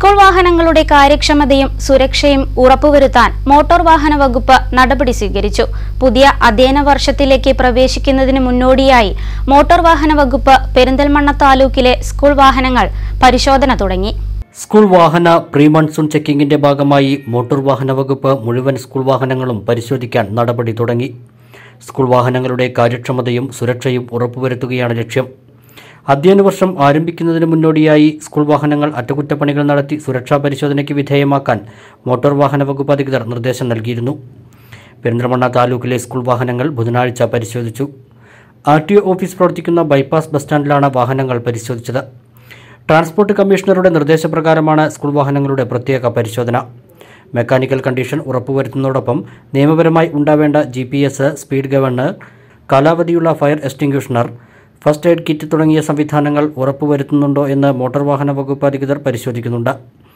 school വാഹനങ്ങളുടെ കാര്യക്ഷമതയും സുരക്ഷയും ഉറപ്പുവരുത്താൻ മോട്ടോർ വാഹന വകുപ്പ് നടപടി സ്വീകരിച്ചു പുതിയ അധ്യയന വർഷത്തിലേക്ക് പ്രവേശിക്കുന്നതിന് മുന്നോടിയായി മോട്ടോർ വാഹന വകുപ്പ് പെരിന്തൽമണ്ണ താലൂക്കിലെ സ്കൂൾ വാഹനങ്ങൾ പരിശോധന തുടങ്ങി സ്കൂൾ വാഹന പ്രീ മൺസൂൺ ചെക്കിംഗിന്റെ ഭാഗമായി മോട്ടോർ വാഹന വകുപ്പ് മുഴുവൻ സ്കൂൾ വാഹനങ്ങളും പരിശോധിക്കാൻ നടപടി തുടങ്ങി സ്കൂൾ വാഹനങ്ങളുടെ കാര്യക്ഷമതയും സുരക്ഷയും ഉറപ്പുവരുത്തുകയാണ് ലക്ഷ്യം അധ്യയന വർഷം ആരംഭിക്കുന്നതിന് മുന്നോടിയായി സ്കൂൾ വാഹനങ്ങൾ അറ്റകുറ്റപ്പണികൾ നടത്തി സുരക്ഷാ പരിശോധനയ്ക്ക് വിധേയമാക്കാൻ മോട്ടോർ വാഹന വകുപ്പ് അധികൃതർ നിർദ്ദേശം നൽകിയിരുന്നു പെരിന്തൽമണ്ണ താലൂക്കിലെ സ്കൂൾ വാഹനങ്ങൾ ബുധനാഴ്ച പരിശോധിച്ചു ആർ ടി ഒ ഓഫീസ് പ്രവർത്തിക്കുന്ന ബൈപ്പാസ് ബസ് സ്റ്റാൻഡിലാണ് വാഹനങ്ങൾ പരിശോധിച്ചത് ട്രാൻസ്പോർട്ട് കമ്മീഷണറുടെ നിർദ്ദേശപ്രകാരമാണ് സ്കൂൾ വാഹനങ്ങളുടെ പ്രത്യേക പരിശോധന മെക്കാനിക്കൽ കണ്ടീഷൻ ഉറപ്പുവരുത്തുന്നതോടൊപ്പം നിയമപരമായി ഉണ്ടാവേണ്ട G P S speed governor കാലാവധിയുള്ള fire extinguisher first aid kit തുടങ്ങിയ സംവിധാനങ്ങൾ ഉറപ്പുവരുത്തുന്നുണ്ടോ എന്ന് മോട്ടോർ വാഹന വകുപ്പ് അധികൃതർ പരിശോധിക്കുന്നുണ്ട്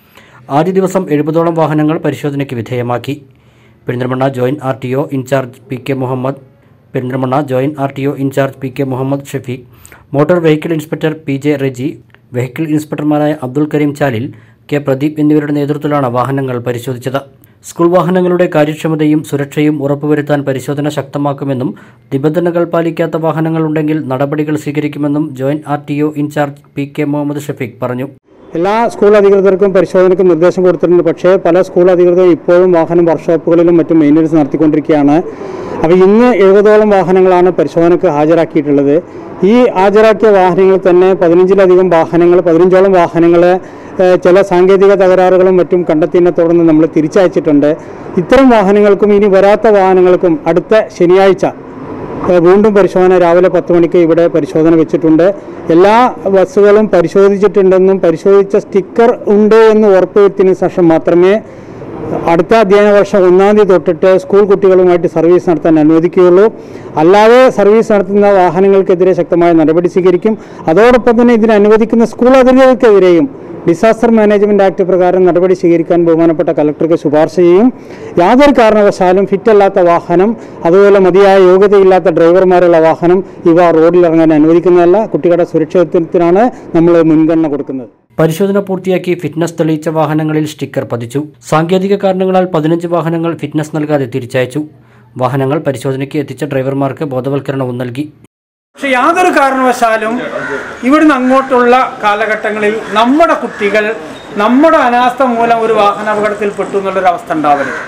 ആദ്യ ദിവസം എഴുപതോളം വാഹനങ്ങൾ പരിശോധനയ്ക്ക് വിധേയമാക്കി Perinthalmanna joint R T O incharge P K Muhammed Perinthalmanna joint R T O incharge P K Muhammed Shafeeq motor vehicle inspector P J Reji vehicle ഇൻസ്പെക്ടർമാരായ അബ്ദുൽ കരീം ചാലിൽ കെ പ്രദീപ് എന്നിവരുടെ നേതൃത്വത്തിലാണ് വാഹനങ്ങൾ പരിശോധിച്ചത് സ്കൂൾ വാഹനങ്ങളുടെ കാര്യക്ഷമതയും സുരക്ഷയും ഉറപ്പുവരുത്താൻ പരിശോധന ശക്തമാക്കുമെന്നും നിബന്ധനകൾ പാലിക്കാത്ത വാഹനങ്ങൾ ഉണ്ടെങ്കിൽ നടപടികൾ സ്വീകരിക്കുമെന്നും joint R T O incharge P K Muhammed Shafeeq പറഞ്ഞു എല്ലാ സ്കൂൾ അധികൃതർക്കും പരിശോധനയ്ക്ക് നിർദ്ദേശം കൊടുത്തിട്ടുണ്ട് പക്ഷേ പല സ്കൂൾ അധികൃതരും ഇപ്പോഴും വാഹനം വർക്ക്ഷോപ്പുകളിലും മറ്റും മെയിൻ്റനൻസ് നടത്തിക്കൊണ്ടിരിക്കുകയാണ് അപ്പോൾ ഇന്ന് എഴുപതോളം വാഹനങ്ങളാണ് പരിശോധനയ്ക്ക് ഹാജരാക്കിയിട്ടുള്ളത് ഈ ഹാജരാക്കിയ വാഹനങ്ങളിൽ തന്നെ പതിനഞ്ചിലധികം വാഹനങ്ങൾ പതിനഞ്ചോളം വാഹനങ്ങൾ ഏഹ്, ചില സാങ്കേതിക തകരാറുകളും മറ്റും കണ്ടെത്തിയതിനെ തുടർന്ന് നമ്മൾ തിരിച്ചയച്ചിട്ടുണ്ട് ഇത്തരം വാഹനങ്ങൾക്കും ഇനി വരാത്ത വാഹനങ്ങൾക്കും അടുത്ത ശനിയാഴ്ച ഏഹ് വീണ്ടും പരിശോധന രാവിലെ പത്ത് മണിക്ക് ഇവിടെ പരിശോധന വെച്ചിട്ടുണ്ട് എല്ലാ ബസ്സുകളും പരിശോധിച്ചിട്ടുണ്ടെന്നും പരിശോധിച്ച സ്റ്റിക്കർ ഉണ്ട് എന്ന് ഉറപ്പുവരുത്തിയതിനു ശേഷം മാത്രമേ അടുത്ത അധ്യയന വർഷം ഒന്നാം തീയതി തൊട്ടിട്ട് സ്കൂൾ കുട്ടികളുമായിട്ട് സർവീസ് നടത്താൻ അനുവദിക്കുകയുള്ളൂ അല്ലാതെ സർവീസ് നടത്തുന്ന വാഹനങ്ങൾക്കെതിരെ ശക്തമായ നടപടി സ്വീകരിക്കും അതോടൊപ്പം തന്നെ ഇതിന് അനുവദിക്കുന്ന സ്കൂൾ അധികൃതർക്കെതിരെയും ഡിസാസ്റ്റർ മാനേജ്മെന്റ് ആക്ട് പ്രകാരം നടപടി സ്വീകരിക്കാൻ ബഹുമാനപ്പെട്ട കലക്ടർക്ക് ശുപാർശ ചെയ്യും യാതൊരു കാരണവശാലും ഫിറ്റ് അല്ലാത്ത വാഹനം അതുപോലെ മതിയായ യോഗ്യതയില്ലാത്ത ഡ്രൈവർമാരുള്ള വാഹനം ഇവ റോഡിൽ ഇറങ്ങാൻ അനുവദിക്കുന്നതല്ല കുട്ടികളുടെ സുരക്ഷിതത്വത്തിനാണ് നമ്മൾ മുൻഗണന കൊടുക്കുന്നത് പരിശോധന പൂർത്തിയാക്കി ഫിറ്റ്നസ് തെളിയിച്ച വാഹനങ്ങളിൽ സ്റ്റിക്കർ പതിച്ചു സാങ്കേതിക കാരണങ്ങളാൽ പതിനഞ്ച് വാഹനങ്ങൾ ഫിറ്റ്നസ് നൽകാതെ തിരിച്ചയച്ചു വാഹനങ്ങൾ പരിശോധനയ്ക്ക് എത്തിച്ച ഡ്രൈവർമാർക്ക് ബോധവൽക്കരണവും നൽകി പക്ഷെ യാതൊരു കാരണവശാലും ഇവിടുന്ന് അങ്ങോട്ടുള്ള കാലഘട്ടങ്ങളിൽ നമ്മുടെ കുട്ടികൾ നമ്മുടെ അനാസ്ഥ മൂലം ഒരു വാഹനാപകടത്തിൽ പെട്ടു എന്നുള്ളൊരു അവസ്ഥ ഉണ്ടാവരുത്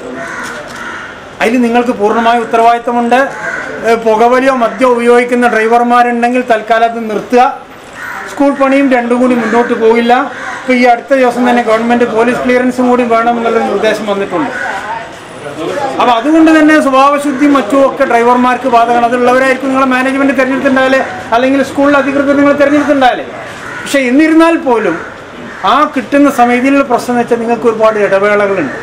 അതിൽ നിങ്ങൾക്ക് പൂർണ്ണമായ ഉത്തരവാദിത്തമുണ്ട് ഏഹ് പുകവലിയോ മദ്യോ ഉപയോഗിക്കുന്ന ഡ്രൈവർമാരുണ്ടെങ്കിൽ തൽക്കാലം അത് നിർത്തുക സ്കൂൾ പണിയും രണ്ടും കൂടി മുന്നോട്ട് പോകില്ല ഇപ്പോൾ ഈ അടുത്ത ദിവസം തന്നെ ഗവൺമെൻറ് പോലീസ് ക്ലിയറൻസും കൂടി വേണമെന്നുള്ളൊരു നിർദ്ദേശം വന്നിട്ടുണ്ട് അപ്പൊ അതുകൊണ്ട് തന്നെ സ്വഭാവശുദ്ധി മറ്റും ഒക്കെ ഡ്രൈവർമാർക്ക് ബാധകമാണ് അതുള്ളവരായിരിക്കും നിങ്ങളെ മാനേജ്മെന്റ് തിരഞ്ഞെടുത്തിട്ടുണ്ടായാലേ അല്ലെങ്കിൽ സ്കൂൾ അധികൃതർ നിങ്ങൾ തിരഞ്ഞെടുത്തിട്ടുണ്ടായാലേ പക്ഷെ എന്നിരുന്നാൽ പോലും ആ കിട്ടുന്ന സമയം ഇതിലുള്ള പ്രശ്നം എന്ന് വെച്ചാൽ നിങ്ങൾക്ക് ഒരുപാട് ഇടവേളകളുണ്ട്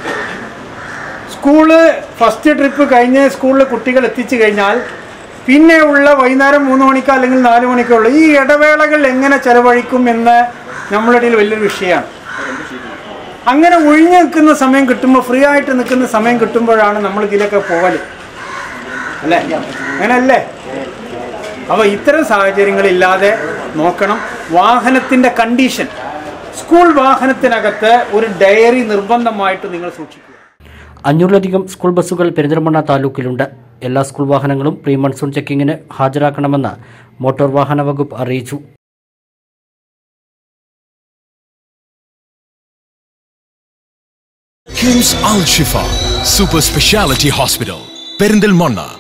സ്കൂള് ഫസ്റ്റ് ട്രിപ്പ് കഴിഞ്ഞ് സ്കൂളിൽ കുട്ടികൾ എത്തിച്ചു കഴിഞ്ഞാൽ പിന്നെ ഉള്ള വൈകുന്നേരം മൂന്ന് മണിക്കോ അല്ലെങ്കിൽ നാല് മണിക്കോ ഉള്ള ഈ ഇടവേളകൾ എങ്ങനെ ചെലവഴിക്കും എന്ന് നമ്മളുടെ ഇടയിൽ വലിയൊരു വിഷയമാണ് അങ്ങനെ ഒഴിഞ്ഞു നിൽക്കുന്ന സമയം കിട്ടുമ്പോൾ ഫ്രീ ആയിട്ട് നിൽക്കുന്ന സമയം കിട്ടുമ്പോഴാണ് നമ്മൾ ഇതിലൊക്കെ പോകല് അല്ലേ അങ്ങനല്ലേ അപ്പോൾ ഇത്തരം സാഹചര്യങ്ങളില്ലാതെ നോക്കണം വാഹനത്തിൻ്റെ കണ്ടീഷൻ സ്കൂൾ വാഹനത്തിനകത്ത് ഒരു ഡയറി നിർബന്ധമായിട്ട് നിങ്ങൾ സൂക്ഷിക്കുക അഞ്ഞൂറിലധികം സ്കൂൾ ബസ്സുകൾ പെരിന്തൽമണ്ണ താലൂക്കിലുണ്ട് എല്ലാ സ്കൂൾ വാഹനങ്ങളും പ്രീ മൺസൂൺ ചെക്കിങ്ങിന് ഹാജരാക്കണമെന്ന് മോട്ടോർ വാഹന വകുപ്പ് അറിയിച്ചു KIMS Al Shifa super speciality hospital Perinthalmanna